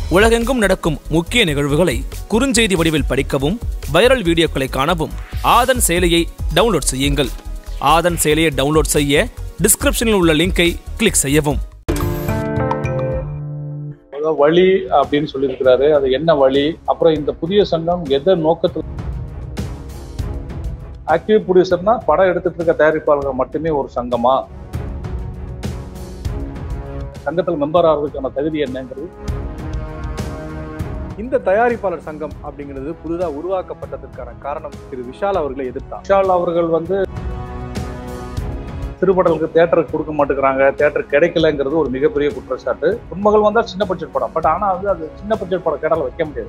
உலகெங்கும் நடக்கும் முக்கிய நிகழ்வுகளை குறுஞ்செய்தி வடிவில் படிக்கவும் வைரல் வீடியோக்களை காணவும் ஆதன் செயலியை டவுன்லோட் செய்யுங்கள் ஆதன் செயலியை டவுன்லோட் செய்ய டிஸ்கிரிப்ஷனில் உள்ள லிங்கை கிளிக் செய்யவும் அதாவது வழி அப்படின்னு சொல்லியிருக்கிறாரு அது என்ன வழி அப்புறம் இந்த புதிய சங்கம் எதை நோக்கத்தில் ஆக்டிவ் ப்ரொடியூசர்னா படம் எடுத்துட்டு இருக்க தயாரிப்பாளர்கள் மட்டுமே ஒரு சங்கமா சங்கத்தில் மெம்பர் ஆகிறதுக்கான தகுதி என்னங்கிறது இந்த தயாரிப்பாளர் சங்கம் அப்படிங்கிறது புதிதா உருவாக்கப்பட்டதற்கான காரணம் திரு விஷால் அவர்களை எதிர்த்தா விஷால் அவர்கள் வந்து திருப்படலுக்கு தேட்டருக்கு கொடுக்க மாட்டேங்கிறாங்க தேட்டர் கிடைக்கலங்கிறது ஒரு மிகப்பெரிய குற்றச்சாட்டு உண்மைகள் வந்தா சின்ன பட்ஜெட் படம் பட் ஆனா வந்து அது சின்ன பட்ஜெட் படம் கேட்டால வைக்க முடியாது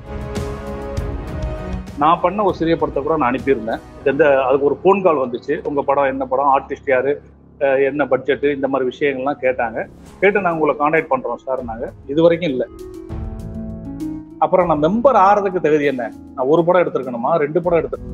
நான் பண்ண ஒரு சிறிய படத்தை கூட நான் அனுப்பியிருந்தேன் எந்த அதுக்கு ஒரு ஃபோன் கால் வந்துச்சு உங்க படம் என்ன படம் ஆர்டிஸ்ட் யாரு அஹ் என்ன பட்ஜெட் இந்த மாதிரி விஷயங்கள்லாம் கேட்டாங்க கேட்டு நாங்கள் உங்களை காண்டாக்ட் பண்றோம் சார் நாங்க இது வரைக்கும் இல்லை அப்புறம் நான் மெம்பர் ஆறதுக்கு தகுதி என்ன நான் ஒரு படம் எடுத்திருக்கணுமா ரெண்டு படம் எடுத்து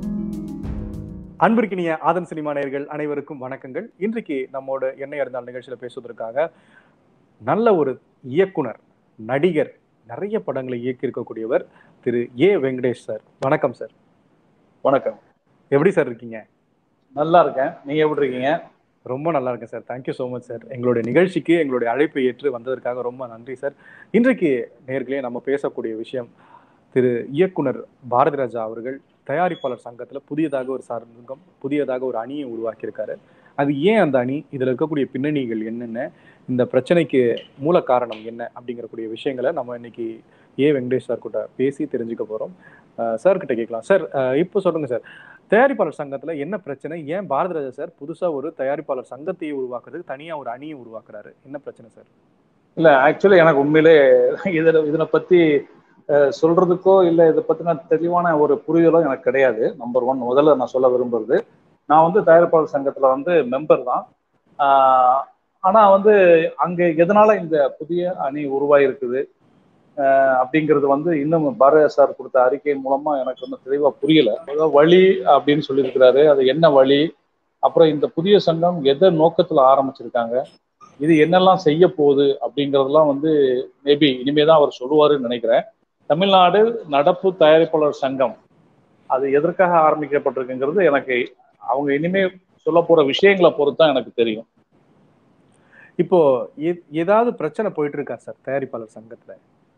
அன்பிற்கினிய ஆதன் சினிமா நேயர்கள் அனைவருக்கும் வணக்கங்கள் இன்றைக்கு நம்மோட எண்ணெய் அறிந்தால் நிகழ்ச்சியில பேசுவதற்காக நல்ல ஒரு இயக்குனர் நடிகர் நிறைய படங்களை இயக்கி இருக்கக்கூடியவர் திரு ஏ வெங்கடேஷ் சார் வணக்கம் சார் வணக்கம் எப்படி சார் இருக்கீங்க நல்லா இருக்கேன் நீங்க எப்படி இருக்கீங்க ரொம்ப நல்லா இருக்கேன் sir thank you so much sir எங்களுடைய நிகழ்ச்சிக்கு எங்களுடைய அழைப்பை ஏற்று வந்ததற்காக ரொம்ப நன்றி சார் இன்றைக்கு நேர்களே நம்ம பேசக்கூடிய விஷயம் திரு இயக்குனர் பாரதி ராஜா அவர்கள் தயாரிப்பாளர் சங்கத்தில் புதியதாக ஒரு சங்கம் புதியதாக ஒரு அணியை உருவாக்கியிருக்காரு அது ஏன் அந்த அணி இதில் இருக்கக்கூடிய பின்னணிகள் என்னென்ன இந்த பிரச்சனைக்கு மூல காரணம் என்ன அப்படிங்கக்கூடிய விஷயங்களை நம்ம இன்னைக்கு ஏ வெங்கடேஷ் சார் கிட்ட பேசி தெரிஞ்சுக்க போகிறோம் சார் கிட்ட கேட்கலாம் சார் இப்போ சொல்லுங்க சார் தயாரிப்பாளர் சங்கத்துல என்ன பிரச்சனை ஏன் பாரதி ராஜா சார் புதுசா ஒரு தயாரிப்பாளர் சங்கத்தையே உருவாக்குறதுக்கு தனியா ஒரு அணியை உருவாக்குறாரு என்ன பிரச்சனை சார் இல்ல ஆக்சுவலி எனக்கு உண்மையிலே இதுல இதனை பத்தி அஹ், சொல்றதுக்கோ இல்ல இதை பத்தின தெளிவான ஒரு புரிதலோ எனக்கு கிடையாது நம்பர் ஒன் முதல்ல நான் சொல்ல விரும்புறது நான் வந்து தயாரிப்பாளர் சங்கத்துல வந்து மெம்பர் தான் ஆஹ், ஆனா வந்து அங்க எதனால இந்த புதிய அணி உருவாயிருக்குது அஹ், அப்படிங்கிறது வந்து இன்னும் பாரதிய சார் கொடுத்த அறிக்கை மூலமா எனக்கு இன்னும் தெளிவா புரியல அதாவது வழி அப்படின்னு சொல்லியிருக்கிறாரு அது என்ன வழி அப்புறம் இந்த புதிய சங்கம் எதை நோக்கத்துல ஆரம்பிச்சிருக்காங்க இது என்னெல்லாம் செய்ய போகுது அப்படிங்கிறதெல்லாம் வந்து மேபி இனிமே தான் அவர் சொல்லுவாருன்னு நினைக்கிறேன் தமிழ்நாடு நடப்பு தயாரிப்பாளர் சங்கம் அது எதற்காக ஆரம்பிக்கப்பட்டிருக்குங்கிறது எனக்கு அவங்க இனிமே சொல்ல போற விஷயங்களை பொறுத்து தான் எனக்கு தெரியும் இப்போ ஏ- ஏதாவது பிரச்சனை போயிட்டு இருக்கா சார் தயாரிப்பாளர் சங்கத்துல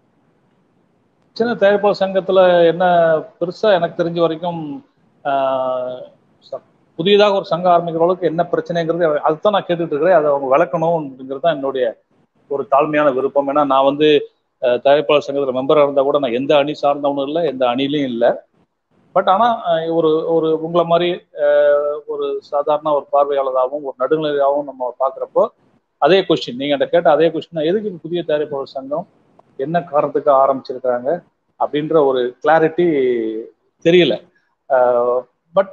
சின்ன தயாரிப்பாளர் சங்கத்துல என்ன பெருசா எனக்கு தெரிஞ்ச வரைக்கும் ஆஹ், ச- புதியதாக ஒரு சங்கம் ஆரம்பிக்கிற அளவுக்கு என்ன பிரச்சனைங்கிறது அதுதான் நான் கேட்டுட்டு இருக்கிறேன் அதை அவங்க விளக்கணும்ங்கிறது தான் என்னுடைய ஒரு தாழ்மையான விருப்பம் ஏன்னா நான் வந்து அஹ், தயாரிப்பாளர் சங்கத்துல மெம்பராக இருந்தா கூட நான் எந்த அணி சார்ந்தவனும் இல்லை எந்த அணிலையும் இல்லை பட் ஆனா அஹ், ஒரு ஒரு உங்களை மாதிரி அஹ், ஒரு சாதாரண ஒரு பார்வையாளராகவும் ஒரு நடுநிலையாகவும் நம்ம பார்க்குறப்போ அதே கொஸ்டின் நீங்க என்கிட்ட கேட்ட அதே கொஸ்டின் எதுக்கு இந்த புதிய தயாரிப்பாளர் சங்கம் என்ன காரணத்துக்கு ஆரம்பிச்சிருக்காங்க அப்படின்ற ஒரு கிளாரிட்டி தெரியல பட்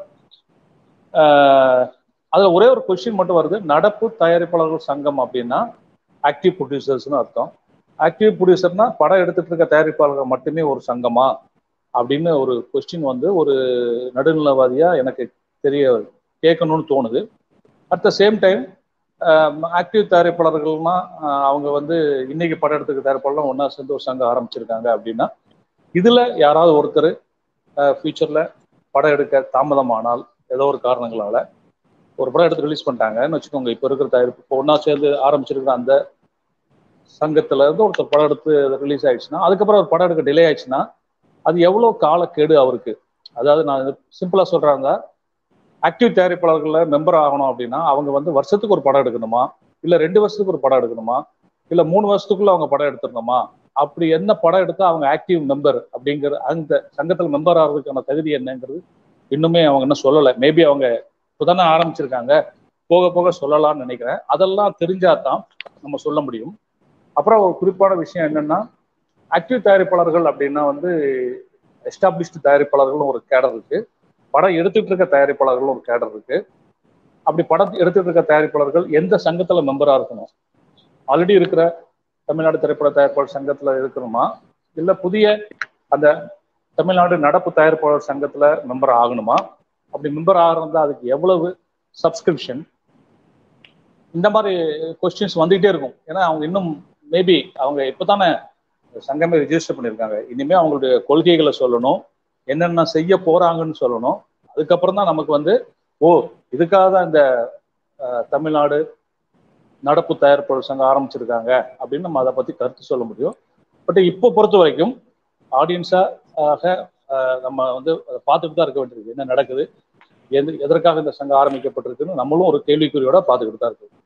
அதுல ஒரே ஒரு கொஸ்டின் மட்டும் வருது நடப்பு தயாரிப்பாளர்கள் சங்கம் அப்படின்னா ஆக்டிவ் ப்ரொடியூசர்ஸ்னு அர்த்தம் ஆக்டிவ் ப்ரொடியூசர்னா படம் எடுத்துட்டு இருக்க தயாரிப்பாளர்கள் மட்டுமே ஒரு சங்கமா அப்படின்னு ஒரு கொஸ்டின் வந்து ஒரு நடுநிலவாதியா எனக்கு தெரிய கேட்கணும்னு தோணுது at the same time active தயாரிப்பாளர்கள்னா ஆஹ் அவங்க வந்து இன்னைக்கு படம் எடுத்துக்க தயாரிப்பாளர்லாம் ஒன்றா சேர்ந்து ஒரு சங்கம் ஆரம்பிச்சிருக்காங்க அப்படின்னா இதுல யாராவது ஒருத்தர் ஃபியூச்சர்ல படம் எடுக்க தாமதமானால் ஏதோ ஒரு காரணங்களால ஒரு படம் எடுத்து ரிலீஸ் பண்ணிட்டாங்கன்னு வச்சுக்கோங்க இப்போ இருக்கிற தயாரிப்பு இப்போ ஒன்றா சேர்ந்து ஆரம்பிச்சிருக்கிற அந்த சங்கத்துல இருந்து ஒருத்தர் படம் எடுத்து ரிலீஸ் ஆயிடுச்சுன்னா அதுக்கப்புறம் ஒரு படம் எடுக்க டிலே ஆயிடுச்சுன்னா அது எவ்வளோ காலக்கெடு அவருக்கு அதாவது நான் சிம்பிளா சொல்றாங்க ஆக்டிவ் தயாரிப்பாளர்கள்ல மெம்பர் ஆகணும் அப்படின்னா அவங்க வந்து வருஷத்துக்கு ஒரு படம் எடுக்கணுமா இல்ல ரெண்டு வருஷத்துக்கு ஒரு படம் எடுக்கணுமா இல்ல மூணு வருஷத்துக்குள்ள அவங்க படம் எடுத்துடணுமா அப்படி என்ன படம் எடுத்தா அவங்க ஆக்டிவ் மெம்பர் அப்படிங்கிற அந்த சங்கத்தில் மெம்பர் ஆகிறதுக்கான தகுதி என்னங்கிறது இன்னுமே அவங்க இன்னும் சொல்லலை மேபி அவங்க இப்போதானே ஆரம்பிச்சிருக்காங்க போக போக சொல்லலாம்னு நினைக்கிறேன் அதெல்லாம் தெரிஞ்சாதான் நம்ம சொல்ல முடியும் அப்புறம் ஒரு குறிப்பான விஷயம் என்னன்னா ஆக்டிவ் தயாரிப்பாளர்கள் அப்படின்னா வந்து எஸ்டாப்ளிஷ்டு தயாரிப்பாளர்களும் ஒரு கேடர் இருக்கு படம் எடுத்துட்டு இருக்க தயாரிப்பாளர்களும் ஒரு கேடர் இருக்கு அப்படி படம் எடுத்துட்டு இருக்க தயாரிப்பாளர்கள் எந்த சங்கத்துல மெம்பரா இருக்கணும் ஆல்ரெடி இருக்கிற தமிழ்நாடு திரைப்பட தயாரிப்பாளர் சங்கத்துல இருக்கணுமா இல்ல புதிய அந்த தமிழ்நாடு நடப்பு தயாரிப்பாளர் சங்கத்துல மெம்பர் ஆகணுமா அப்படி மெம்பர் ஆகிறதா அதுக்கு எவ்வளவு சப்ஸ்கிரிப்ஷன் இந்த மாதிரி கொஸ்டின்ஸ் வந்துகிட்டே இருக்கும் ஏன்னா அவங்க இன்னும் மேபி அவங்க இப்போதானே சங்கமே ரிஜிஸ்டர் பண்ணியிருக்காங்க இனிமே அவங்களுடைய கொள்கைகளை சொல்லணும் என்னென்ன செய்ய போறாங்கன்னு சொல்லணும் அதுக்கப்புறம் தான் நமக்கு வந்து ஓ இதுக்காக தான் இந்த அஹ், தமிழ்நாடு நடப்பு தயாரிப்பாளர் சங்கம் ஆரம்பிச்சிருக்காங்க அப்படின்னு நம்ம அதை பத்தி கருத்து சொல்ல முடியும் பட் இப்போ பொறுத்த வரைக்கும் ஆடியன்ஸாக நம்ம வந்து அதை பார்த்துட்டு தான் இருக்க வேண்டியிருக்கு என்ன நடக்குது எது எதற்காக இந்த சங்கம் ஆரம்பிக்கப்பட்டிருக்குன்னு நம்மளும் ஒரு கேள்விக்குறியோட பார்த்துக்கிட்டு தான் இருக்கு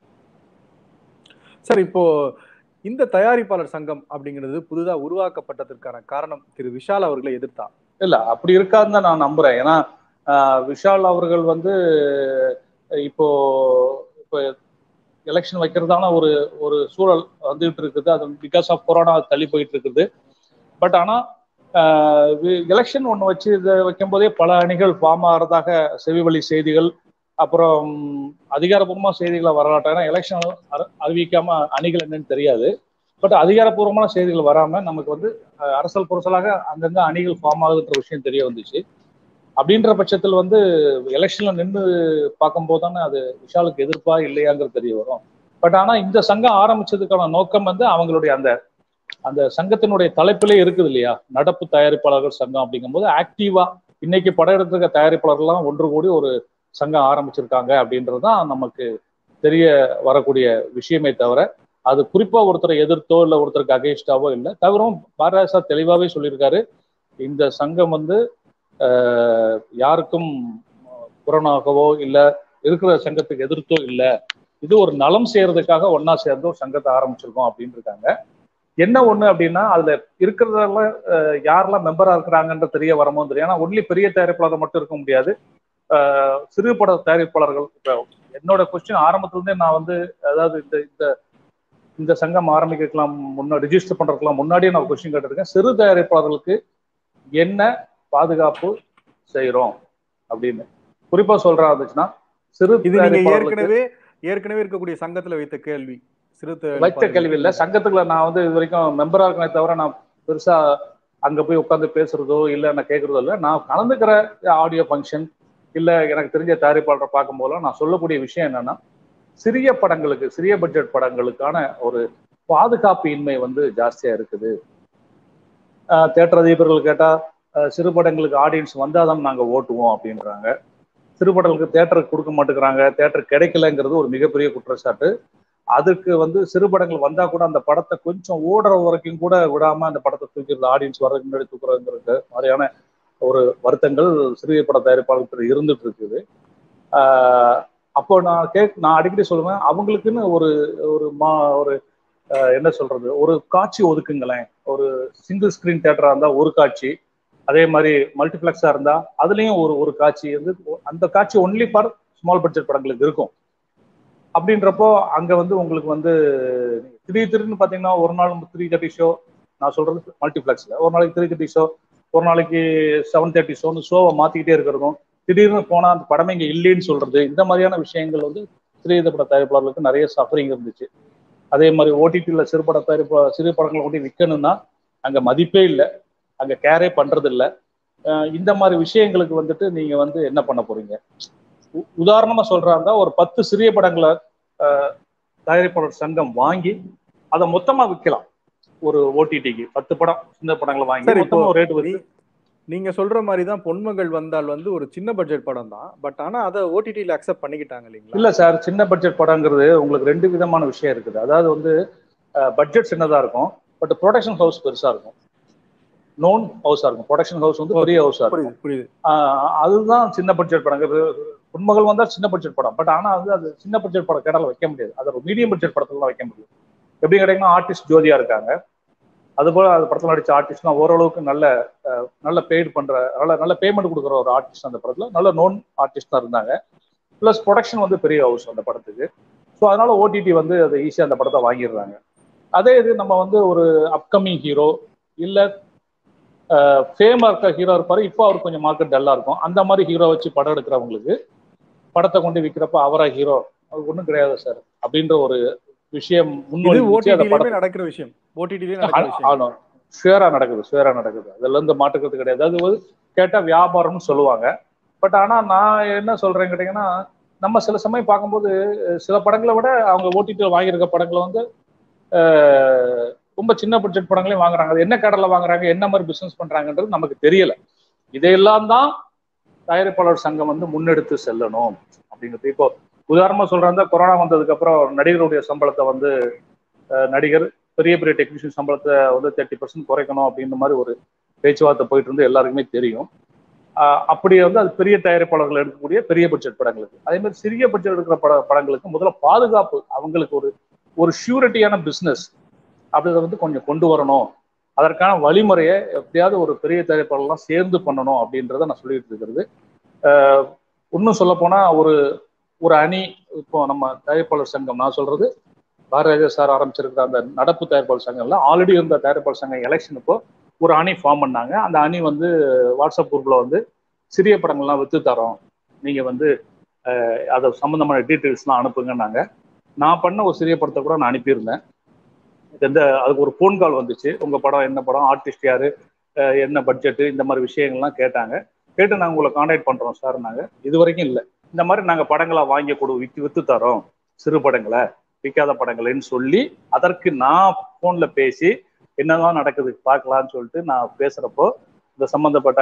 சார் இப்போ இந்த தயாரிப்பாளர் சங்கம் அப்படிங்கிறது புதுதா உருவாக்கப்பட்டதற்கான காரணம் திரு விஷால் அவர்களை எதிர்த்தா இல்ல அப்படி இருக்காதுன்னு தான் நான் நம்புறேன் ஏன்னா ஆஹ், விஷால் அவர்கள் வந்து இப்போ இப்போ எலெக்ஷன் வைக்கிறதான ஒரு ஒரு சூழல் வந்துகிட்டு இருக்குது அது பிகாஸ் ஆஃப் கொரோனா தள்ளி போயிட்டு இருக்குது பட் ஆனா எலெக்ஷன் ஒன்று வச்சு இதை வைக்கும் போதே பல அணிகள் ஃபார்ம் ஆகிறதாக செவிவழி செய்திகள் அப்புறம் அதிகாரப்பூர்வமா செய்திகளை வரலாற்று ஏன்னா எலெக்ஷன் அறிவிக்காம அணிகள் என்னன்னு தெரியாது பட் அதிகாரப்பூர்வமான செய்திகள் வராம நமக்கு வந்து அஹ், அரசல் புரசலாக அங்கங்க அணிகள் ஃபார்ம் ஆகுதுன்ற விஷயம் தெரிய வந்துச்சு அப்படின்ற பட்சத்தில் வந்து எலெக்ஷன்ல நின்று பார்க்கும்போது தானே அது விஷாலுக்கு எதிர்ப்பா இல்லையாங்கிறது தெரிய வரும் பட் ஆனா இந்த சங்கம் ஆரம்பிச்சதுக்கான நோக்கம் வந்து அவங்களுடைய அந்த அந்த சங்கத்தினுடைய தலைப்பிலே இருக்குது இல்லையா நடப்பு தயாரிப்பாளர்கள் சங்கம் அப்படிங்கும்போது ஆக்டிவா இன்னைக்கு படம் எடுத்திருக்க தயாரிப்பாளர்கள்லாம் ஒன்று கூடி ஒரு சங்கம் ஆரம்பிச்சிருக்காங்க அப்படின்றது தான் நமக்கு தெரிய வரக்கூடிய விஷயமே தவிர அது குறிப்பா ஒருத்தரை எதிர்த்தோ இல்லை ஒருத்தருக்கு அகேன்ஸ்டாவோ இல்லை தவிரவும் பாரதாசா தெளிவாகவே சொல்லியிருக்காரு இந்த சங்கம் வந்து ஆஹ், யாருக்கும் புறனாகவோ இல்லை இருக்கிற சங்கத்துக்கு எதிர்த்தோ இல்லை இது ஒரு நலம் செய்யறதுக்காக ஒண்ணா சேர்ந்து ஒரு சங்கத்தை ஆரம்பிச்சிருக்கோம் அப்படின்னு இருக்காங்க என்ன ஒண்ணு அப்படின்னா அதுல இருக்கிறதெல்லாம் அஹ், யாரெல்லாம் மெம்பரா இருக்கிறாங்கன்ற தெரிய வரமோ தெரியும் ஏன்னா ஒன்லி பெரிய தயாரிப்பாளர் மட்டும் இருக்க முடியாது அஹ், சிறு பட தயாரிப்பாளர்கள் இப்போ என்னோட கொஸ்டின் ஆரம்பத்துல இருந்தே நான் வந்து அதாவது இந்த இந்த இந்த சங்கம் ஆரம்பிக்கலாம் முன்னாடி ரிஜிஸ்டர் பண்றதுக்கெல்லாம் முன்னாடியே நான் கொஸ்டின் கேட்டிருக்கேன் சிறு தயாரிப்பாளர்களுக்கு என்ன பாதுகாப்பு செய்றோம் அப்படின்னு குறிப்பா சொல்றா இருந்துச்சுன்னா சிறு இது நீங்க தயாரிப்பாளர்களுக்கு ஏற்கனவே ஏற்கனவே இருக்கக்கூடிய சங்கத்துல வைத்த கேள்வி சிறு வைத்த கேள்வி இல்ல சங்கத்துக்குள்ள நான் வந்து இது வரைக்கும் மெம்பரா இருக்கனே தவிர நான் பெருசா அங்க போய் உட்காந்து பேசுறதோ இல்ல நான் கேட்கறதோ இல்ல நான் கலந்துக்கிற ஆடியோ ஃபங்க்ஷன் இல்ல எனக்கு தெரிஞ்ச தயாரிப்பாளரை பார்க்கும் போதெல்லாம் நான் சொல்லக்கூடிய விஷயம் என்னன்னா சிறிய படங்களுக்கு சிறிய பட்ஜெட் படங்களுக்கான ஒரு பாதுகாப்பு இன்மை வந்து ஜாஸ்தியா இருக்குது தேட்டர் அதிபர்கள் கேட்டா அஹ், சிறு படங்களுக்கு ஆடியன்ஸ் வந்தாதான் நாங்க ஓட்டுவோம் அப்படின்றாங்க சிறு படங்களுக்கு தேட்டருக்கு கொடுக்க மாட்டேங்கிறாங்க தேட்டர் கிடைக்கலங்கிறது ஒரு மிகப்பெரிய குற்றச்சாட்டு அதுக்கு வந்து சிறு படங்கள் வந்தா கூட அந்த படத்தை கொஞ்சம் ஓடுற வரைக்கும் கூட விடாம அந்த படத்தை தூக்கிறது ஆடியன்ஸ் வர்றதுக்கு முன்னாடி தூக்குறதுங்கிறது மாதிரியான ஒரு வருத்தங்கள் சிறிய பட தயாரிப்பாளர்கள் இருந்துட்டு இருக்குது ஆஹ் அப்போ நான் கேக் நான் அடிக்கடி சொல்லுவேன் அவங்களுக்குன்னு ஒரு ஒரு மா ஒரு ஆஹ் என்ன சொல்றது ஒரு காட்சி ஒதுக்குங்களேன் ஒரு சிங்கிள் ஸ்கிரீன் தேட்டரா இருந்தா ஒரு காட்சி அதே மாதிரி மல்டிப்ளெக்ஸா இருந்தா அதுலயும் ஒரு ஒரு காட்சி வந்து அந்த காட்சி ஒன்லி ஃபார் ஸ்மால் பட்ஜெட் படங்களுக்கு இருக்கும் அப்படின்றப்போ அங்க வந்து உங்களுக்கு வந்து திடீர் திடீர்னு பாத்தீங்கன்னா ஒரு நாள் த்ரீ தேர்ட்டி ஷோ நான் சொல்றது மல்டிப்ளெக்ஸ்ல ஒரு நாளைக்கு த்ரீ தேர்ட்டி ஷோ ஒரு நாளைக்கு செவன் தேர்ட்டி ஷோன்னு ஷோவை மாத்திக்கிட்டே இருக்கிறதும் திடீர்னு போனா அந்த படமே இங்க இல்லைன்னு சொல்றது இந்த மாதிரியான விஷயங்கள் வந்து சிறிய பட தயாரிப்பாளர்களுக்கு நிறைய சஃபரிங் இருந்துச்சு அதே மாதிரி ஓடிடியில் சிறுபட தயாரிப்பு சிறு படங்களை கொண்டு விற்கணும்னா அங்க மதிப்பே இல்லை அங்க கேரே பண்றது இல்லை அஹ் இந்த மாதிரி விஷயங்களுக்கு வந்துட்டு நீங்க வந்து என்ன பண்ண போறீங்க உ- உதாரணமா சொல்றாங்க ஒரு பத்து சிறிய படங்களை அஹ், தயாரிப்பாளர் சங்கம் வாங்கி அதை மொத்தமா விற்கலாம் ஒரு ஓடிடிக்கு பத்து படம் சின்ன படங்களை வாங்கி சரி, மொத்தமா இப்போ ஒரு ரேட் வச்சு நீ- நீங்க சொல்ற மாதிரி தான் பொன்மகள் வந்தால் வந்து ஒரு சின்ன பட்ஜெட் படம் தான் பட் ஆனா அதை ஓடிடியில் அக்செப்ட் பண்ணிக்கிட்டாங்க இல்லைங்களா இல்ல சார் சின்ன பட்ஜெட் படங்கிறது உங்களுக்கு ரெண்டு விதமான விஷயம் இருக்குது அதாவது வந்து பட்ஜெட் சின்னதா இருக்கும் பட் ப்ரொடக்ஷன் ஹவுஸ் பெருசா இருக்கும் நோன் ஹவுஸா இருக்கும் ப்ரொடக்ஷன் ஹவுஸ் வந்து பெரிய ஹவுஸா இருக்கும் புரியுது புரியுது ஆஹ் அதுதான் சின்ன பட்ஜெட் படங்கிறது உண்மகள் வந்தா சின்ன பட்ஜெட் படம் பட் ஆனா வந்து அது சின்ன பட்ஜெட் படம் கேட்டால வைக்க முடியாது அது ஒரு மீடியம் பட்ஜெட் படத்துல தான் வைக்க முடியும் எப்படி கிடைக்குன்னா ஆர்டிஸ்ட் ஜோதியா இருக்காங்க அதுபோல அது படத்துல நடிச்ச ஆர்டிஸ்ட்லாம் ஓரளவுக்கு நல்ல அஹ், நல்ல பெய்டு பண்ற நல்ல நல்ல பேமெண்ட் கொடுக்குற ஒரு ஆர்டிஸ்ட் அந்த படத்துல நல்ல நோன் ஆர்டிஸ்ட் தான் இருந்தாங்க ப்ளஸ் ப்ரொடக்ஷன் வந்து பெரிய ஹவுஸ் அந்த படத்துக்கு ஸோ அதனால ஓடிடி வந்து அதை ஈஸியாக அந்த படத்தை வாங்கிடுறாங்க அதே இது நம்ம வந்து ஒரு அப்கமிங் ஹீரோ இல்லை ஃபேமாக இருக்க ஹீரோ இருப்பாரு இப்போ அவர் கொஞ்சம் மார்க்கெட் டல்லாக இருக்கும் அந்த மாதிரி ஹீரோ வச்சு படம் எடுக்கிறவங்களுக்கு படத்தை கொண்டு விற்கிறப்ப அவரா ஹீரோ அது ஒன்றும் கிடையாது சார் அப்படின்ற ஒரு விஷயம் இது முன்னோடி அந்த ஓடிடிலயுமே படத்தை நடக்கிற விஷயம் ஓடிடிலயே நடக்கிற விஷயம் ஆனும் ஷுவரா நடக்குது ஷுவரா நடக்குது அதுல இருந்து மாட்டுக்கிறது கிடையாது அது வந்து கேட்டா வியாபாரம்னு சொல்லுவாங்க பட் ஆனா நான் என்ன சொல்றேன் கேட்டீங்கன்னா நம்ம சில சமயம் பார்க்கும்போது அஹ், சில படங்களை விட அவங்க ஓடிடியில் வாங்கியிருக்க படங்களை வந்து அஹ், ரொம்ப சின்ன பட்ஜெட் படங்களையும் வாங்குறாங்க அது என்ன கடல்ல வாங்குறாங்க என்ன மாதிரி பிசினஸ் பண்றாங்கன்றது நமக்கு தெரியல இதையெல்லாம் தான் தயாரிப்பாளர் சங்கம் வந்து முன்னெடுத்து செல்லணும் அப்படிங்கிறது இப்போ உதாரணமா சொல்றாங்க கொரோனா வந்ததுக்கு அப்புறம் நடிகருடைய சம்பளத்தை வந்து அஹ், நடிகர் பெரிய பெரிய டெக்னீஷியன் சம்பளத்தை வந்து தேர்ட்டி பர்சன்ட் குறைக்கணும் அப்படின்ற மாதிரி ஒரு பேச்சுவார்த்தை போயிட்டு இருந்து எல்லாருக்குமே தெரியும் ஆஹ் அப்படி வந்து அது பெரிய தயாரிப்பாளர்கள் எடுக்கக்கூடிய பெரிய பட்ஜெட் படங்களுக்கு அதே மாதிரி சிறிய பட்ஜெட் எடுக்கிற பட படங்களுக்கு முதல்ல பாதுகாப்பு அவங்களுக்கு ஒரு ஒரு ஷூரிட்டியான பிஸ்னஸ் அப்படின்றத வந்து கொஞ்சம் கொண்டு வரணும் அதற்கான வழிமுறையை எப்படியாவது ஒரு பெரிய தயாரிப்பாளர்லாம் சேர்ந்து பண்ணணும் அப்படின்றத நான் சொல்லிட்டு இருக்கிறது ஆஹ் இன்னும் சொல்ல போனா ஒரு ஒரு அணி இப்போ நம்ம தயாரிப்பாளர் சங்கம் நான் சொல்றது பாரதிராஜா சார் ஆரம்பிச்சிருக்கிற அந்த நடப்பு தயாரிப்பாளர் சங்கம்ல ஆல்ரெடி இருந்த தயாரிப்பாளர் சங்கம் எலெக்ஷன் இப்போ ஒரு அணி ஃபார்ம் பண்ணாங்க அந்த அணி வந்து வாட்ஸ்அப் குரூப்ல வந்து சிறிய படங்கள்லாம் வித்து தரோம் நீங்க வந்து அஹ், அது சம்பந்தமான டீட்டெயில்ஸ்லாம் அனுப்புங்கன்னாங்க நான் பண்ண ஒரு சிறிய படத்தை கூட நான் அனுப்பியிருந்தேன் எந்த அதுக்கு ஒரு ஃபோன் கால் வந்துச்சு உங்க படம் என்ன படம் ஆர்டிஸ்ட் யாரு அஹ், என்ன பட்ஜெட்டு இந்த மாதிரி விஷயங்கள்லாம் கேட்டாங்க கேட்டு நாங்கள் உங்களை காண்டாக்ட் பண்றோம் சார் நாங்க இது வரைக்கும் இல்லை இந்த மாதிரி நாங்க படங்களா வாங்கி கொடு வித்து வித்து தரோம் சிறு படங்களை விற்காத படங்களைன்னு சொல்லி அதற்கு நான் ஃபோன்ல பேசி என்னதான் நடக்குது பார்க்கலாம்னு சொல்லிட்டு நான் பேசுறப்போ இந்த சம்பந்தப்பட்ட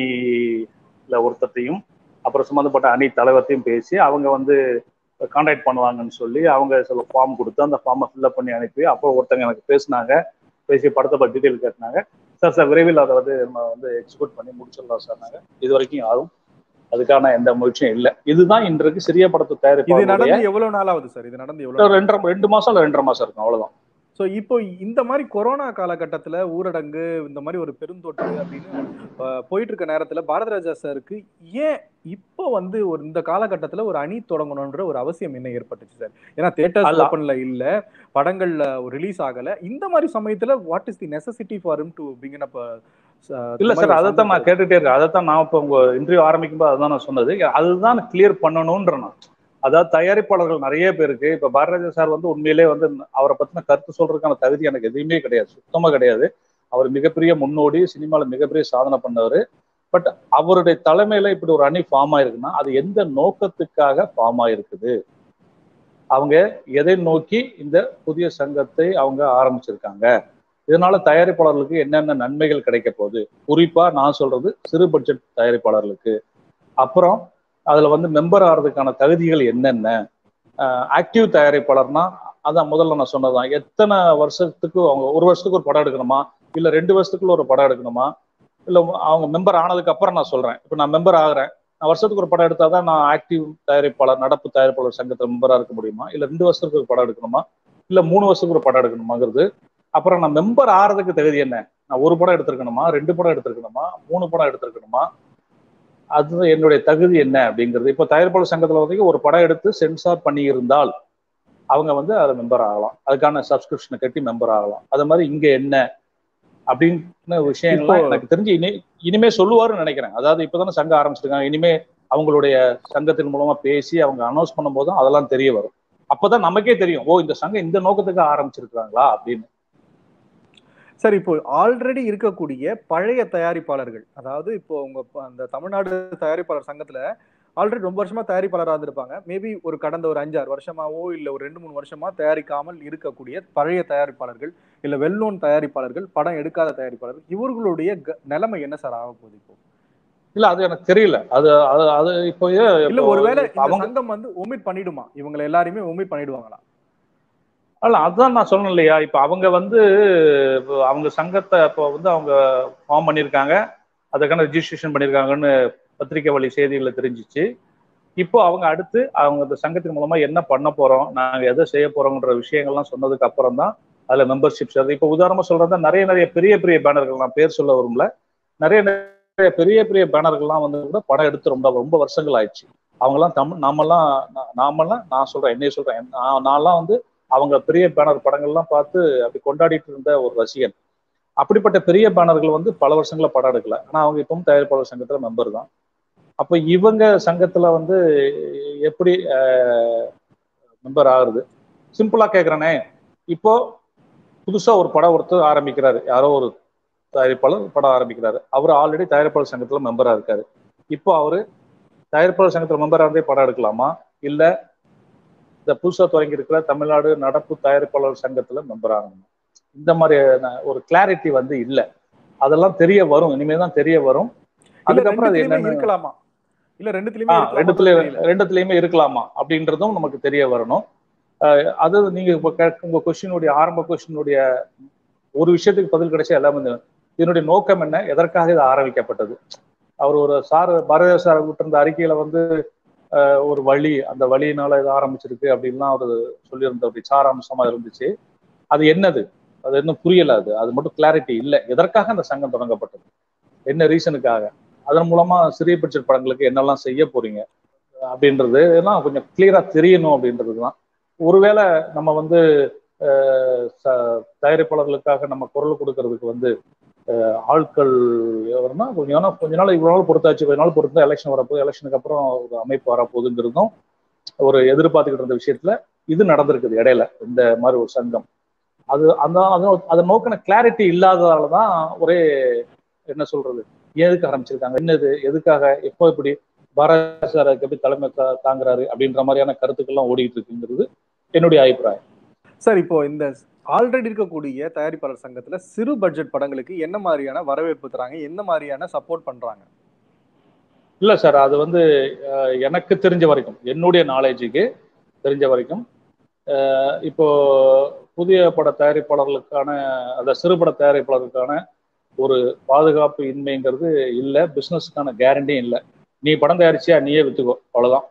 அணில ஒருத்தத்தையும் அப்புறம் சம்பந்தப்பட்ட அணி தலைவர்த்தையும் பேசி அவங்க வந்து காண்டாக்ட் பண்ணுவாங்கன்னு சொல்லி அவங்க சில ஃபார்ம் கொடுத்து அந்த ஃபார்மை ஃபில்அப் பண்ணி அனுப்பி அப்போ ஒருத்தங்க எனக்கு பேசினாங்க பேசி படத்தை பற்றி டீட்டெயில் கேட்டாங்க சார் சார் விரைவில் அதை வந்து நம்ம வந்து எக்ஸிக்யூட் பண்ணி முடிச்சிடலாம் சார் நாங்கள் இது வரைக்கும் யாரும் அதுக்கான எந்த முயற்சியும் இல்லை இதுதான் இன்றைக்கு சிறிய படத்தை இது தயாரிப்பாளருடைய நடந்து எவ்வளவு நாள் ஆகுது சார் இது நடந்து எவ்வளவு ஒரு ரெண்டரை ரெண்டு மாசம் இல்லை ரெண்டரை மாசம் இருக்கும் அவ்வளவுதான் ஸோ இப்போ இந்த மாதிரி கொரோனா காலகட்டத்துல ஊரடங்கு இந்த மாதிரி ஒரு பெருந்தொற்று அப்படின்னு அஹ், போயிட்டு இருக்க நேரத்துல பாரதிராஜா சாருக்கு ஏன் இப்போ வந்து ஒரு இந்த காலகட்டத்துல ஒரு அணி தொடங்கணும்ன்ற ஒரு அவசியம் என்ன ஏற்பட்டுச்சு சார் ஏன்னா தேட்டர்ஸ் அல்ல. ஓப்பன்ல இல்ல படங்கள்ல ரிலீஸ் ஆகல இந்த மாதிரி சமயத்துல what is the necessity for him to begin up இல்ல சார் அதைத்தான் நான் கேட்டுட்டே இருக்கேன் அதைத்தான் நான் இப்போ உங்க இன்டர்வியூ ஆரம்பிக்கும்போது அதுதான் நான் சொன்னது அதுதான் கிளியர் பண்ணணும்ன்ற நான் அதாவது தயாரிப்பாளர்கள் நிறைய பேருக்கு இப்ப பாரதிராஜா சார் வந்து உண்மையிலே வந்து அவரை பத்தின கருத்து சொல்றதுக்கான தகுதி எனக்கு எதுவுமே கிடையாது சுத்தமா கிடையாது அவர் மிகப்பெரிய முன்னோடி சினிமாவில் மிகப்பெரிய சாதனை பண்ணவர் பட் அவருடைய தலைமையில இப்படி ஒரு அணி ஃபார்ம் ஆயிருக்குன்னா அது எந்த நோக்கத்துக்காக ஃபார்ம் ஆயிருக்குது அவங்க எதை நோக்கி இந்த புதிய சங்கத்தை அவங்க ஆரம்பிச்சிருக்காங்க இதனால தயாரிப்பாளர்களுக்கு என்னென்ன நன்மைகள் கிடைக்க போகுது குறிப்பா நான் சொல்றது சிறு பட்ஜெட் தயாரிப்பாளர்களுக்கு அப்புறம் அதுல வந்து மெம்பர் ஆகிறதுக்கான தகுதிகள் என்னென்ன ஆக்டிவ் தயாரிப்பாளர்னா அதான் முதல்ல நான் சொன்னதுதான் எத்தனை வருஷத்துக்கு அவங்க ஒரு வருஷத்துக்கு ஒரு படம் எடுக்கணுமா இல்ல ரெண்டு வருஷத்துக்குள்ள ஒரு படம் எடுக்கணுமா இல்ல அவங்க மெம்பர் ஆனதுக்கு அப்புறம் நான் சொல்றேன் இப்போ நான் மெம்பர் ஆகுறேன் நான் வருஷத்துக்கு ஒரு படம் எடுத்தாதான் நான் ஆக்டிவ் தயாரிப்பாளர் நடப்பு தயாரிப்பாளர் சங்கத்துல மெம்பரா இருக்க முடியுமா இல்ல ரெண்டு வருஷத்துக்கு ஒரு படம் எடுக்கணுமா இல்ல மூணு வருஷத்துக்கு ஒரு படம் எடுக்கணுமாங்கிறது அப்புறம் நான் மெம்பர் ஆறதுக்கு தகுதி என்ன நான் ஒரு படம் எடுத்திருக்கணுமா ரெண்டு படம் எடுத்திருக்கணுமா மூணு படம் எடுத்திருக்கணுமா அது என்னுடைய தகுதி என்ன அப்படிங்கிறது இப்போ தயாரிப்பாளர் சங்கத்துல வந்து ஒரு படம் எடுத்து சென்சார் பண்ணி இருந்தால் அவங்க வந்து அதில் மெம்பர் ஆகலாம் அதுக்கான சப்ஸ்கிரிப்ஷனை கட்டி மெம்பர் ஆகலாம் அது மாதிரி இங்க என்ன அப்படின்னு விஷயங்கள்லாம் இப்போ- எனக்கு தெரிஞ்சு இனி இனிமே சொல்லுவாருன்னு நினைக்கிறேன் அதாவது இப்பதானே சங்கம் ஆரம்பிச்சிருக்காங்க இனிமே அவங்களுடைய சங்கத்தின் மூலமா பேசி அவங்க அனௌன்ஸ் பண்ணும்போது அதெல்லாம் தெரிய வரும் அப்பதான் நமக்கே தெரியும் ஓ இந்த சங்கம் இந்த நோக்கத்துக்கு ஆரம்பிச்சிருக்காங்களா அப்படின்னு சார் இப்போ ஆல்ரெடி இருக்கக்கூடிய பழைய தயாரிப்பாளர்கள் அதாவது இப்போ உங்க ப- அந்த தமிழ்நாடு தயாரிப்பாளர் சங்கத்துல ஆல்ரெடி ரொம்ப வருஷமா தயாரிப்பாளராக இருந்திருப்பாங்க மேபி ஒரு கடந்த ஒரு அஞ்சாறு வருஷமாவோ இல்ல ஒரு ரெண்டு மூணு வருஷமா தயாரிக்காமல் இருக்கக்கூடிய பழைய தயாரிப்பாளர்கள் இல்ல வெல் நோன் தயாரிப்பாளர்கள் படம் எடுக்காத தயாரிப்பாளர்கள் இவர்களுடைய க- நிலைமை என்ன சார் ஆக போகுது இப்போ இல்ல அது எனக்கு தெரியல அது அது அது இப்போ இல்ல ஒருவேளை இப்போ இந்த அவங்க சங்கம் வந்து ஒமிட் பண்ணிடுமா இவங்களை எல்லாரையுமே ஒமிட் பண்ணிடுவாங்களா அல்ல அதுதான் நான் சொன்னேன் இல்லையா இப்போ அவங்க வந்து இப்போ அவங்க சங்கத்தை இப்போ வந்து அவங்க ஃபார்ம் பண்ணியிருக்காங்க அதுக்கான ரெஜிஸ்ட்ரேஷன் பண்ணியிருக்காங்கன்னு பத்திரிக்கை வழி செய்திகளை தெரிஞ்சிச்சு இப்போ அவங்க அடுத்து அவங்க அந்த சங்கத்தின் மூலமா என்ன பண்ண போறோம் நாங்க எதை செய்ய போறோம்ன்ற விஷயங்கள்லாம் சொன்னதுக்கு அப்புறம் தான் அதுல மெம்பர்ஷிப்ஸ் அது இப்போ உதாரணமா சொல்றதா நிறைய நிறைய பெரிய பெரிய பேனர்கள் நான் பேர் சொல்ல வரும்ல நிறைய நிறைய பெரிய பெரிய பேனர்கள்லாம் வந்து கூட படம் எடுத்து ரொம்ப ரொம்ப வருஷங்கள் ஆயிடுச்சு அவங்கெல்லாம் தமிழ் நாமெல்லாம் நா- நாமெல்லாம் நான் சொல்றேன் என்னைய சொல்றேன் நான் நான்லாம் வந்து அவங்க பெரிய பேனர் படங்கள்லாம் பார்த்து அப்படி கொண்டாடிட்டு இருந்த ஒரு ரசிகன் அப்படிப்பட்ட பெரிய பேனர்கள் வந்து பல வருஷங்களா படம் எடுக்கல ஆனா அவங்க இப்பவும் தயாரிப்பாளர் சங்கத்துல மெம்பர் தான் அப்ப இவங்க சங்கத்துல வந்து எப்படி மெம்பர் ஆகுறது சிம்பிளா கேக்குறேனே இப்போ புதுசா ஒரு படம் ஒருத்தர் ஆரம்பிக்கிறாரு யாரோ ஒரு தயாரிப்பாளர் படம் ஆரம்பிக்கிறாரு அவர் ஆல்ரெடி தயாரிப்பாளர் சங்கத்துல மெம்பரா இருக்காரு இப்போ அவரு தயாரிப்பாளர் சங்கத்துல மெம்பரா இருந்தே படம் எடுக்கலாமா இல்ல இந்த புதுசா தொடங்கி இருக்கிற தமிழ்நாடு நடப்பு தயாரிப்பாளர் சங்கத்துல மெம்பர் ஆகணும் இந்த மாதிரியான ஒரு கிளாரிட்டி வந்து இல்லை அதெல்லாம் தெரிய வரும் இனிமே தான் தெரிய வரும் இல்ல அதுக்கப்புறம் அது ரெண்டுத்துலயுமே என்னன்னு இருக்கலாமா இல்ல ரெண்டுத்துலயுமே ஆ, இருக்கலாமா? ரெண்டுத்துல தெரியல. ரெண்டுத்துலயுமே இருக்கலாமா அப்படின்றதும் நமக்கு தெரிய வரணும் அஹ் அது நீங்க இப்ப கேட்க- உங்க கொஸ்டினுடைய ஆரம்ப கொஸ்டினுடைய ஒரு விஷயத்துக்கு பதில் கிடைச்சா எல்லாமே இந்த- இதனுடைய நோக்கம் என்ன எதற்காக இது ஆரம்பிக்கப்பட்டது அவர் ஒரு சார் பாரதிய சார் விட்டிருந்த அறிக்கையில வந்து அஹ், ஒரு வழி அந்த வழியினால இது ஆரம்பிச்சிருக்கு அப்படின்லாம் அவர் சொல்லியிருந்த ஒரு சாராம்சமா இருந்துச்சு அது என்னது அது இன்னும் புரியல அது அது மட்டும் கிளாரிட்டி இல்லை எதற்காக அந்த சங்கம் தொடங்கப்பட்டது என்ன ரீசனுக்காக அதன் மூலமா சிறிய பட்ஜெட் படங்களுக்கு என்னெல்லாம் செய்ய போறீங்க அப்படின்றது எல்லாம் கொஞ்சம் கிளியரா தெரியணும் அப்படின்றது தான் ஒருவேளை நம்ம வந்து அஹ், ச- தயாரிப்பாளர்களுக்காக நம்ம குரல் கொடுக்கறதுக்கு வந்து அஹ், ஆட்கள் எவருன்னா கொஞ்ச நாள் கொஞ்ச நாள் இவ்வளவு நாள் பொறுத்தாச்சு கொஞ்ச நாள் பொறுத்து எலெக்ஷன் வரப்போகுது எலெக்ஷனுக்கு அப்புறம் ஒரு அமைப்பு வரப்போகுதுங்கிறதும் ஒரு எதிர்பார்த்துக்கிட்டு இருந்த விஷயத்துல இது நடந்திருக்குது இடையில இந்த மாதிரி ஒரு சங்கம் அது அந்த அது- அதை நோக்கின கிளாரிட்டி இல்லாததால தான் ஒரே என்ன சொல்றது எதுக்கு ஆரம்பிச்சிருக்காங்க என்னது எதுக்காக எப்போ இப்படி பாரத சார் அதுக்கு எப்படி தலைமை தா- தாங்குறாரு அப்படின்ற மாதிரியான கருத்துக்கள்லாம் ஓடிட்டு இருக்குங்கிறது என்னுடைய அபிப்பிராயம் சார் இப்போ இந்த ஆல்ரெடி இருக்கக்கூடிய தயாரிப்பாளர் சங்கத்துல சிறு பட்ஜெட் படங்களுக்கு என்ன மாதிரியான வரவேற்பு தராங்க என்ன மாதிரியான சப்போர்ட் பண்றாங்க இல்ல சார் அது வந்து அஹ், எனக்கு தெரிஞ்ச வரைக்கும் என்னுடைய நாலேஜுக்கு தெரிஞ்ச வரைக்கும் அஹ், இப்போ புதிய பட தயாரிப்பாளர்களுக்கான அந்த சிறுபட தயாரிப்பாளருக்கான ஒரு பாதுகாப்பு இன்மைங்கிறது இல்லை பிஸ்னஸ்க்கான கேரண்டியும் இல்லை நீ படம் தயாரிச்சியா நீயே வித்துக்கோ அவ்வளவுதான்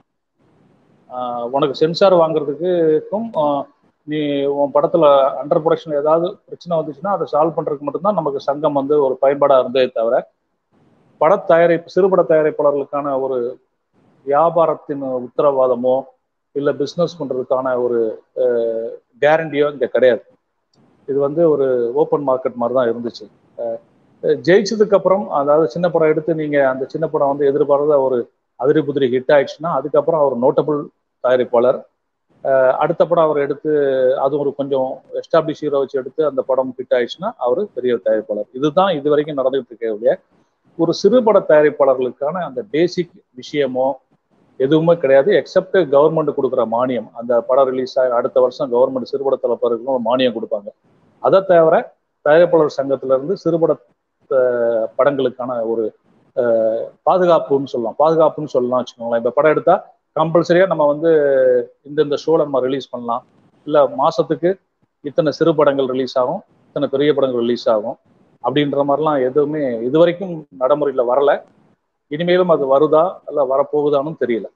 ஆஹ் உனக்கு சென்சார் வாங்குறதுக்கும் ஆஹ் நீ உன் படத்துல அண்டர் ப்ரொடக்ஷன் ஏதாவது பிரச்சனை வந்துச்சுன்னா அதை சால்வ் பண்றதுக்கு மட்டும்தான் நமக்கு சங்கம் வந்து ஒரு பயன்பாடா இருந்ததே தவிர பட தயாரிப்பு சிறுபட தயாரிப்பாளர்களுக்கான ஒரு வியாபாரத்தின் உத்தரவாதமோ இல்லை பிஸ்னஸ் பண்றதுக்கான ஒரு கேரண்டியோ இங்க கிடையாது இது வந்து ஒரு ஓப்பன் மார்க்கெட் மாதிரி தான் இருந்துச்சு அஹ் ஜெயிச்சதுக்கு அப்புறம் அதாவது சின்ன படம் எடுத்து நீங்க அந்த சின்ன படம் வந்து எதிர்பார்த்த ஒரு அதிரி புதிரி ஹிட் ஆயிடுச்சுன்னா அதுக்கப்புறம் அவர் நோட்டபிள் தயாரிப்பாளர் அஹ் அடுத்த படம் அவர் எடுத்து அது ஒரு கொஞ்சம் எஸ்டாப்ளிஷ் ஹீரோ வச்சு எடுத்து அந்த படம் ஹிட் ஆயிடுச்சுன்னா அவர் பெரிய தயாரிப்பாளர் இதுதான் இது வரைக்கும் நடந்துகிட்டு இருக்கக்கூடிய ஒரு சிறுபட தயாரிப்பாளர்களுக்கான அந்த பேசிக் விஷயமோ எதுவுமே கிடையாது எக்ஸப்ட் கவர்மெண்ட் கொடுக்குற மானியம் அந்த படம் ரிலீஸ் ஆகி அடுத்த வருஷம் கவர்மெண்ட் சிறுபட தலைப்பர்களுக்கும் மானியம் கொடுப்பாங்க அதை தவிர தயாரிப்பாளர் சங்கத்துல இருந்து சிறுபட அஹ், படங்களுக்கான ஒரு அஹ், பாதுகாப்புன்னு சொல்லலாம் பாதுகாப்புன்னு சொல்லலாம் வச்சுக்கோங்களேன் இப்போ படம் எடுத்தா கம்பல்சரியா நம்ம வந்து இந்தந்த ஷோல நம்ம ரிலீஸ் பண்ணலாம் இல்ல மாசத்துக்கு இத்தனை சிறு படங்கள் ரிலீஸ் ஆகும் இத்தனை பெரிய படங்கள் ரிலீஸ் ஆகும் அப்படின்ற மாதிரிலாம் எதுவுமே இது வரைக்கும் நடைமுறையில வரல இனிமேலும் அது வருதா இல்ல வரப்போகுதான்னு தெரியல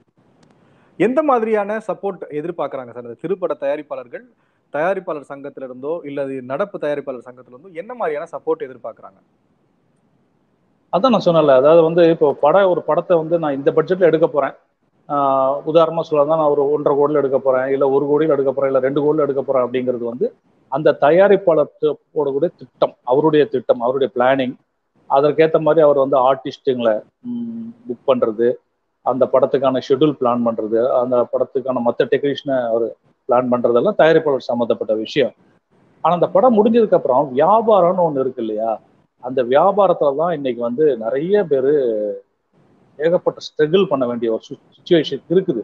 எந்த மாதிரியான சப்போர்ட் எதிர்பார்க்கறாங்க சார் இந்த சிறுபட தயாரிப்பாளர்கள் தயாரிப்பாளர் சங்கத்துல இருந்தோ இல்ல அது நடப்பு தயாரிப்பாளர் சங்கத்துல இருந்தோ என்ன மாதிரியான சப்போர்ட் எதிர்பார்க்கறாங்க அதான் நான் சொன்னல அதாவது வந்து இப்போ படம் ஒரு படத்தை வந்து நான் இந்த பட்ஜெட்ல எடுக்க போறேன் ஆஹ் உதாரணமா சொல்லலாம் நான் ஒரு ஒன்றரை கோடியில் எடுக்க போறேன் இல்ல ஒரு கோடியில் எடுக்க போறேன் இல்ல ரெண்டு கோடியில் எடுக்க போறேன் அப்படிங்கிறது வந்து அந்த தயாரிப்பாளரோட கூட திட்டம் அவருடைய திட்டம் அவருடைய பிளானிங் அதற்கேற்ற மாதிரி அவர் வந்து ஆர்டிஸ்ட்டுங்களை புக் பண்றது அந்த படத்துக்கான ஷெட்யூல் பிளான் பண்றது அந்த படத்துக்கான மற்ற டெக்னீஷியனை அவர் பிளான் பண்றதெல்லாம் தயாரிப்பாளர் சம்மந்தப்பட்ட விஷயம் ஆனா அந்த படம் முடிஞ்சதுக்கு அப்புறம் வியாபாரம்னு ஒண்ணு இருக்கு இல்லையா அந்த வியாபாரத்துல தான் இன்னைக்கு வந்து நிறைய பேர் ஏகப்பட்ட ஸ்ட்ரகிள் பண்ண வேண்டிய ஒரு சுச்சுவேஷன் இருக்குது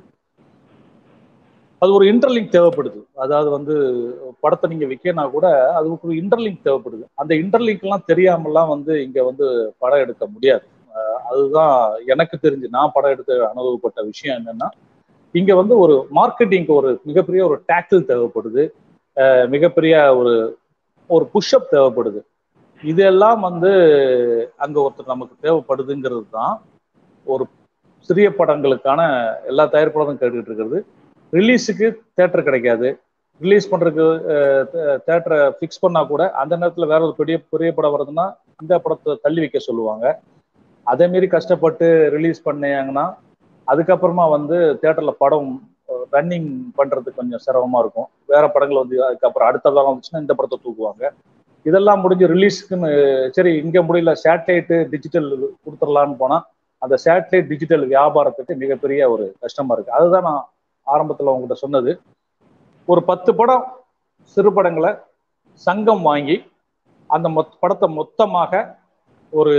அது ஒரு இன்டர்லிங்க் தேவைப்படுது அதாவது வந்து படத்தை நீங்க விற்கனா கூட அதுக்கு ஒரு இன்டர்லிங்க் தேவைப்படுது அந்த இன்டர்லிங்க் எல்லாம் தெரியாமலாம் வந்து இங்க வந்து படம் எடுக்க முடியாது அஹ் அதுதான் எனக்கு தெரிஞ்சு நான் படம் எடுத்து அனுபவப்பட்ட விஷயம் என்னன்னா இங்க வந்து ஒரு மார்க்கெட்டிங்க்கு ஒரு மிகப்பெரிய ஒரு டேக்கிள் தேவைப்படுது அஹ் மிகப்பெரிய ஒரு ஒரு புஷ்அப் தேவைப்படுது இதெல்லாம் வந்து அங்க ஒருத்தர் நமக்கு தேவைப்படுதுங்கிறது தான் ஒரு சிறிய படங்களுக்கான எல்லா தயாரிப்பாளரும் கேட்டுக்கிட்டு இருக்கிறது ரிலீஸுக்கு தேட்டர் கிடைக்காது ரிலீஸ் பண்றதுக்கு தேட்டரை ஃபிக்ஸ் பண்ணா கூட அந்த நேரத்துல வேற ஒரு பெரிய பெரிய படம் வருதுன்னா இந்த படத்தை தள்ளி வைக்க சொல்லுவாங்க அதே மாரி கஷ்டப்பட்டு ரிலீஸ் பண்ணாங்கன்னா அதுக்கப்புறமா வந்து தேட்டர்ல படம் ரன்னிங் பண்றதுக்கு கொஞ்சம் சிரமமா இருக்கும் வேற படங்கள் வந்து அதுக்கப்புறம் அடுத்த காலம் வந்துச்சுன்னா இந்த படத்தை தூக்குவாங்க இதெல்லாம் முடிஞ்சு ரிலீஸ்க்குன்னு சரி இங்க முடியல சேட்டலைட்டு டிஜிட்டல் கொடுத்துடலான்னு போனா அந்த சேட்டலைட் டிஜிட்டல் வியாபாரத்துக்கு மிகப்பெரிய ஒரு கஷ்டமா இருக்கு அதுதான் நான் ஆரம்பத்துல உங்ககிட்ட சொன்னது ஒரு பத்து படம் சிறு படங்களை சங்கம் வாங்கி அந்த மொத் படத்தை மொத்தமாக ஒரு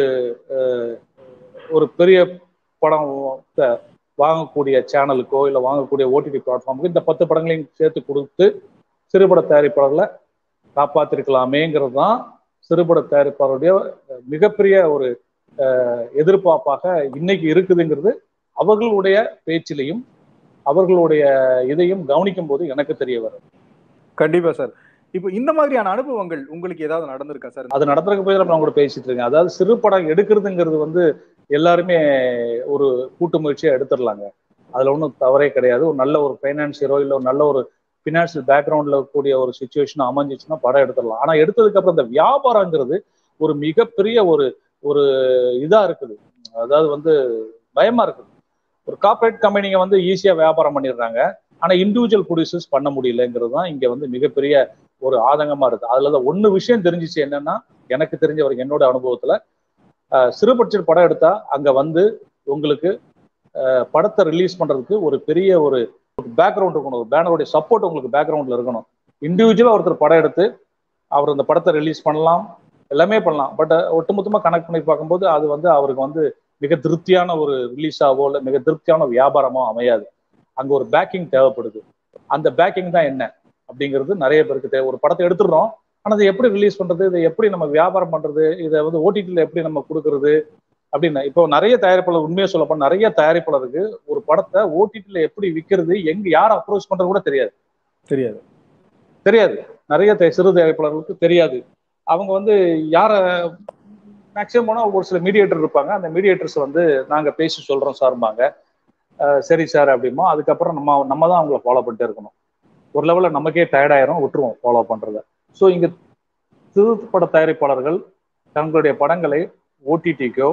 ஒரு பெரிய படம் வாங்கக்கூடிய சேனலுக்கோ இல்லை வாங்கக்கூடிய ஓடிடி பிளாட்ஃபார்முக்கு இந்த பத்து படங்களையும் சேர்த்து கொடுத்து சிறுபட தயாரிப்பாளர்களை காப்பாத்திருக்கலாமேங்கிறது தான் சிறுபட தயாரிப்பாளருடைய மிகப்பெரிய ஒரு அஹ், எதிர்பார்ப்பாக இன்னைக்கு இருக்குதுங்கிறது அவர்களுடைய பேச்சிலையும் அவர்களுடைய இதையும் கவனிக்கும் போது எனக்கு தெரிய வரும் கண்டிப்பா சார் இப்போ இந்த மாதிரியான அனுபவங்கள் உங்களுக்கு ஏதாவது நடந்திருக்கா சார் அது நடத்துறதுக்கு போய் தான் நான் கூட பேசிட்டு இருக்கேன் அதாவது சிறு படம் எடுக்கிறதுங்கிறது வந்து எல்லாருமே ஒரு கூட்டு முயற்சியா எடுத்துடலாங்க அதுல ஒன்றும் தவறே கிடையாது ஒரு நல்ல ஒரு ஃபைனான்சியரோ இல்லை ஒரு நல்ல ஒரு ஃபினான்ஷியல் பேக்ரவுண்ட்ல கூடிய ஒரு சுச்சுவேஷன் அமைஞ்சிச்சுன்னா படம் எடுத்துடலாம் ஆனா எடுத்ததுக்கு அப்புறம் இந்த வியாபாரங்கிறது ஒரு மிகப்பெரிய ஒரு ஒரு இதா இருக்குது அதாவது வந்து பயமா இருக்குது ஒரு கார்பரேட் கம்பெனிங்க வந்து ஈஸியா வியாபாரம் பண்ணிடுறாங்க ஆனா இண்டிவிஜுவல் ப்ரொடியூசர்ஸ் பண்ண முடியலங்கிறது தான் இங்க வந்து மிகப்பெரிய ஒரு ஆதங்கமா இருக்கு அதுல தான் ஒண்ணு விஷயம் தெரிஞ்சிச்சு என்னன்னா எனக்கு தெரிஞ்ச வரைக்கும் என்னோட அனுபவத்துல அஹ், சிறு பட்ஜெட் படம் எடுத்தா அங்க வந்து உங்களுக்கு அஹ், படத்தை ரிலீஸ் பண்றதுக்கு ஒரு பெரிய ஒரு பேக்ரவுண்ட் இருக்கணும் ஒரு பேனருடைய சப்போர்ட் உங்களுக்கு பேக்ரவுண்ட்ல இருக்கணும் இண்டிவிஜுவலா ஒருத்தர் படம் எடுத்து அவர் அந்த படத்தை ரிலீஸ் பண்ணலாம் எல்லாமே பண்ணலாம் பட் ஒட்டுமொத்தமா கனெக்ட் பண்ணி பார்க்கும்போது அது வந்து அவருக்கு வந்து மிக திருப்தியான ஒரு ரிலீஸாவோ இல்லை மிக திருப்தியான வியாபாரமோ அமையாது அங்க ஒரு பேக்கிங் தேவைப்படுது அந்த பேக்கிங் தான் என்ன அப்படிங்கிறது நிறைய பேருக்கு தேவை ஒரு படத்தை எடுத்துடுறோம் ஆனா அதை எப்படி ரிலீஸ் பண்றது இதை எப்படி நம்ம வியாபாரம் பண்றது இதை வந்து ஓடிடியில் எப்படி நம்ம கொடுக்கறது அப்படின்னு இப்போ நிறைய தயாரிப்பாளர் உண்மையை சொல்ல போனா நிறைய தயாரிப்பாளருக்கு ஒரு படத்தை ஓடிடியில் எப்படி விற்கிறது எங்க யார் அப்ரோச் பண்றது கூட தெரியாது தெரியாது தெரியாது நிறைய த- சிறு தயாரிப்பாளர்களுக்கு தெரியாது அவங்க வந்து யார மேக்சிமம் போனா ஒரு சில மீடியேட்டர் இருப்பாங்க அந்த மீடியேட்டர்ஸ் வந்து நாங்க பேசி சொல்றோம் சார்பாங்க அஹ் சரி சார் அப்படிமோ அதுக்கப்புறம் நம்ம நம்ம தான் அவங்கள ஃபாலோ பண்ணிட்டே இருக்கணும் ஒரு லெவலில் நமக்கே டயர்டாயிரும் விட்டுருவோம் ஃபாலோ பண்றத ஸோ இங்க திருப்பட தயாரிப்பாளர்கள் தங்களுடைய படங்களை ஓடிடிக்கோ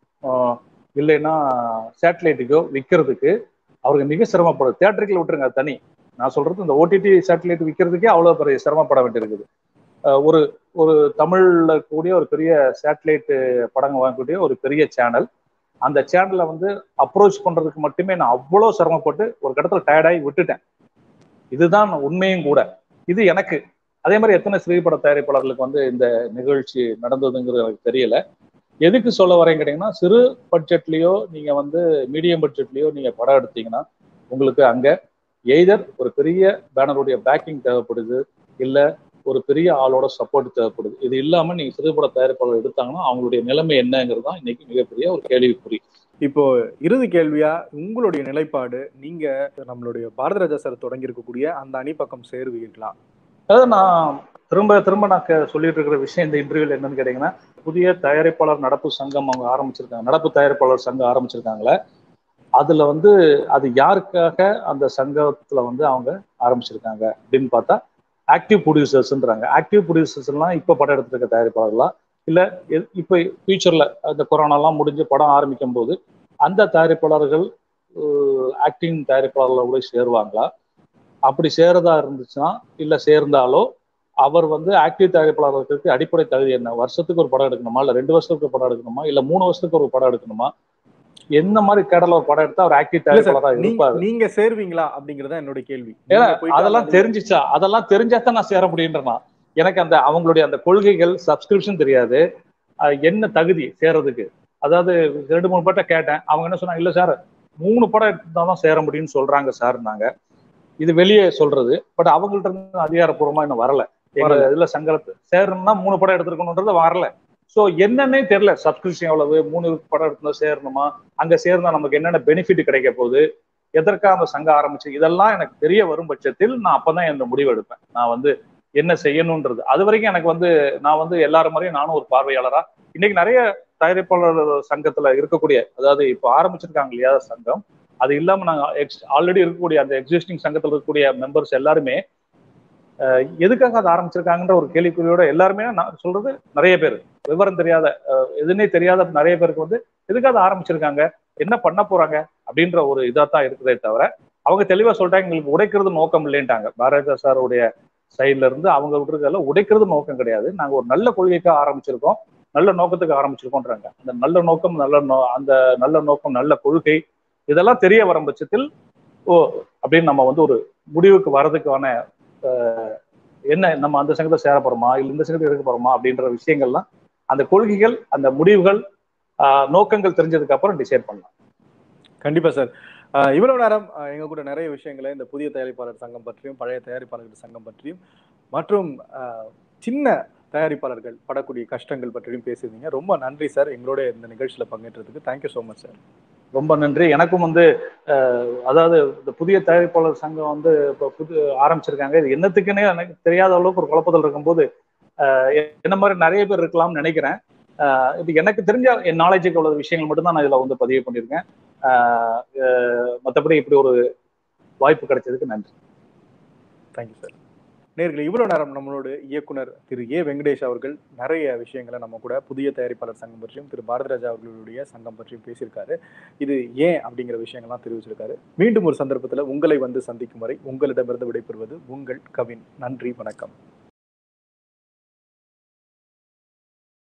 இல்லைன்னா சேட்டலைட்டுக்கோ விற்கிறதுக்கு அவருக்கு மிக சிரமப்படுது தேட்டருக்குள்ள விட்டுருங்க அது தனி நான் சொல்றது இந்த ஓடிடி சேட்டலைட் விற்கிறதுக்கே அவ்வளோ பெரிய சிரமப்பட வேண்டியிருக்குது அஹ் ஒரு ஒரு தமிழ்ல கூடிய ஒரு பெரிய சேட்டலைட் படங்கள் வாங்கக்கூடிய ஒரு பெரிய சேனல் அந்த சேனலை வந்து அப்ரோச் பண்றதுக்கு மட்டுமே நான் அவ்வளோ சிரமப்பட்டு ஒரு கட்டத்தில் டயர்டாகி விட்டுட்டேன் இதுதான் உண்மையும் கூட இது எனக்கு அதே மாதிரி எத்தனை சிறுபட தயாரிப்பாளர்களுக்கு வந்து இந்த நிகழ்ச்சி நடந்ததுங்கிறது எனக்கு தெரியல எதுக்கு சொல்ல வரேன் கேட்டீங்கன்னா சிறு பட்ஜெட்லயோ நீங்க வந்து மீடியம் பட்ஜெட்லயோ நீங்க படம் எடுத்தீங்கன்னா உங்களுக்கு அங்க எய்தர் ஒரு பெரிய பேனருடைய பேக்கிங் தேவைப்படுது இல்ல ஒரு பெரிய ஆளோட சப்போர்ட் தேவைப்படுது இது இல்லாம நீங்க சிறுபட தயாரிப்பாளர் எடுத்தாங்கன்னா அவங்களுடைய நிலைமை என்னங்கிறது தான் இன்னைக்கு மிகப்பெரிய ஒரு கேள்விக்குறி இப்போ இறுதி கேள்வியா உங்களுடைய நிலைப்பாடு நீங்க நம்மளுடைய பாரத ராஜா சார் தொடங்கி இருக்கக்கூடிய அந்த அணி பக்கம் சேருவீர்களா அதாவது நான் திரும்ப திரும்ப நான் கே- சொல்லிட்டு இருக்கிற விஷயம் இந்த இன்டர்வியூல என்னன்னு கேட்டீங்கன்னா புதிய தயாரிப்பாளர் நடப்பு சங்கம் அவங்க ஆரம்பிச்சிருக்காங்க நடப்பு தயாரிப்பாளர் சங்கம் ஆரம்பிச்சிருக்காங்களே அதுல வந்து அது யாருக்காக அந்த சங்கத்துல வந்து அவங்க ஆரம்பிச்சிருக்காங்க அப்படின்னு பார்த்தா ஆக்டிவ் ப்ரொடியூசர்ஸ்ன்றாங்க ஆக்டிவ் ப்ரொடியூசர்ஸ்லாம் இப்போ படம் எடுத்துட்டு இருக்க தயாரிப்பாளர்களா இல்ல எ- இப்போ ஃபியூச்சர்ல அந்த கொரோனாலாம் முடிஞ்சு படம் ஆரம்பிக்கும் போது அந்த தயாரிப்பாளர்கள் ஆக்டிங் தயாரிப்பாளர்களோட சேருவாங்களா அப்படி சேரதா இருந்துச்சுன்னா இல்ல சேர்ந்தாலோ அவர் வந்து ஆக்டிவ் தயாரிப்பாளர்களுக்கு அடிப்படை தகுதி என்ன வருஷத்துக்கு ஒரு படம் எடுக்கணுமா இல்ல ரெண்டு வருஷத்துக்கு ஒரு படம் எடுக்கணுமா இல்ல மூணு வருஷத்துக்கு ஒரு படம் எடுக்கணுமா என்ன மாதிரி கேடல ஒரு படம் எடுத்தா அவர் ஆக்டிவ் இல்ல சார், தயாரிப்பாளரா நீ- இருப்பாரு நீங்க சேருவீங்களா அப்படிங்கறத என்னுடைய கேள்வி ஏன்னா, நீங்க போயிட்டு அதெல்லாம் அந்த- தெரிஞ்சிச்சா அதெல்லாம் தெரிஞ்சா தான் நான் சேர முடியுன்றனா எனக்கு அந்த அவங்களுடைய அந்த கொள்கைகள் சப்ஸ்கிரிப்ஷன் தெரியாது அஹ் என்ன தகுதி சேர்றதுக்கு அதாவது ரெண்டு மூணு பேர்ட்ட கேட்டேன் அவங்க என்ன சொன்னாங்க இல்ல சார் மூணு படம் எடுத்தா தான் சேர முடியும்னு சொல்றாங்க சார் நாங்க இது வெளியே சொல்றது பட் அவங்கள்ட்ட இருந்து அதிகாரப்பூர்வமா இன்னும் வரல எங்க வரல. இதுல சங்கரத்து சேரணும்னா மூணு படம் எடுத்துருக்கணுன்றது வரல சோ என்னன்னே தெரியல சப்ஸ்கிரிப்ஷன் எவ்வளவு மூணு படம் எடுத்தா சேரணுமா அங்க சேர்ந்தா நமக்கு என்னென்ன பெனிஃபிட் கிடைக்க போகுது எதற்காக அந்த சங்கம் ஆரம்பிச்சு இதெல்லாம் எனக்கு தெரிய வரும் பட்சத்தில் நான் அப்பதான் இந்த முடிவு எடுப்பேன் நான் வந்து என்ன செய்யணும்ன்றது அது வரைக்கும் எனக்கு வந்து நான் வந்து எல்லாரும் மாதிரியும் நானும் ஒரு பார்வையாளரா இன்னைக்கு நிறைய தயாரிப்பாளர் சங்கத்துல இருக்கக்கூடிய அதாவது இப்போ ஆரம்பிச்சிருக்காங்க இல்லையா சங்கம் அது இல்லாம நாங்க ஆல்ரெடி இருக்கக்கூடிய அந்த எக்ஸிஸ்டிங் சங்கத்துல இருக்கக்கூடிய மெம்பர்ஸ் எல்லாருமே அஹ், எதுக்காக அதை ஆரம்பிச்சிருக்காங்கன்ற ஒரு கேள்விக்குறியோட எல்லாருமே நான் சொல்றது நிறைய பேர் விவரம் தெரியாத அஹ், எதுன்னே தெரியாத நிறைய பேருக்கு வந்து எதுக்காக அதை ஆரம்பிச்சிருக்காங்க என்ன பண்ண போறாங்க அப்படின்ற ஒரு இதா தான் இருக்குதே தவிர அவங்க தெளிவா சொல்லிட்டாங்க எங்களுக்கு உடைக்கிறது நோக்கம் இல்லைன்ட்டாங்க பாரத சாருடைய சைட்ல இருந்து அவங்க விட்டுருக்கல உடைக்கிறது நோக்கம் கிடையாது நாங்க ஒரு நல்ல கொள்கைக்காக ஆரம்பிச்சிருக்கோம் நல்ல நோக்கத்துக்கு ஆரம்பிச்சிருக்கோன்றாங்க அந்த நல்ல நோக்கம் நல்ல நோ அந்த நல்ல நோக்கம் நல்ல கொள்கை இதெல்லாம் தெரிய வரும் பட்சத்தில் ஓ அப்படின்னு நம்ம வந்து ஒரு முடிவுக்கு வர்றதுக்கான அஹ், என்ன நம்ம அந்த சங்கத்தை சேர போறோமா இல்ல இந்த சங்கத்தை இருக்க போறோமா அப்படின்ற விஷயங்கள்லாம் அந்த கொள்கைகள் அந்த முடிவுகள் ஆஹ், நோக்கங்கள் தெரிஞ்சதுக்கு அப்புறம் டிசைட் பண்ணலாம் கண்டிப்பா சார் ஆஹ் இவ்வளவு நேரம் ஆஹ் எங்க கூட நிறைய விஷயங்களை இந்த புதிய தயாரிப்பாளர் சங்கம் பற்றியும் பழைய தயாரிப்பாளர்கள் சங்கம் பற்றியும் மற்றும் ஆஹ் சின்ன தயாரிப்பாளர்கள் படக்கூடிய கஷ்டங்கள் பற்றியும் பேசியிருந்தீங்க ரொம்ப நன்றி சார் எங்களோட இந்த நிகழ்ச்சியில பங்கேற்றதுக்கு தேங்க்யூ ஸோ மச் சார் ரொம்ப நன்றி எனக்கும் வந்து அஹ், அதாவது இந்த புதிய தயாரிப்பாளர் சங்கம் வந்து இப்போ புது ஆரம்பிச்சிருக்காங்க இது என்னத்துக்குன்னே எனக்கு தெரியாத அளவுக்கு ஒரு குழப்பத்தில் இருக்கும்போது அஹ், என்ன மாதிரி நிறைய பேர் இருக்கலாம்னு நினைக்கிறேன் அஹ், இது எனக்கு தெரிஞ்ச என் நாலேஜுக்கு உள்ள விஷயங்கள் மட்டும்தான் நான் இதில் வந்து பதிவு பண்ணியிருக்கேன் அஹ், அஹ், மற்றபடி இப்படி ஒரு வாய்ப்பு கிடைச்சதுக்கு நன்றி தேங்க்யூ சார் நேர்களை இவ்வளவு நேரம் நம்மளோட இயக்குனர் திரு ஏ வெங்கடேஷ் அவர்கள் நிறைய விஷயங்களை நம்ம கூட புதிய தயாரிப்பாளர் சங்கம் பற்றியும் திரு பாரதிராஜா அவர்களுடைய சங்கம் பற்றியும் பேசியிருக்காரு இது ஏன் அப்படிங்கிற விஷயங்கள்லாம் தெரிவிச்சிருக்காரு மீண்டும் ஒரு சந்தர்ப்பத்தில் உங்களை வந்து சந்திக்கும் வரை உங்களிடமிருந்து விடைபெறுவது உங்கள் கவின் நன்றி வணக்கம்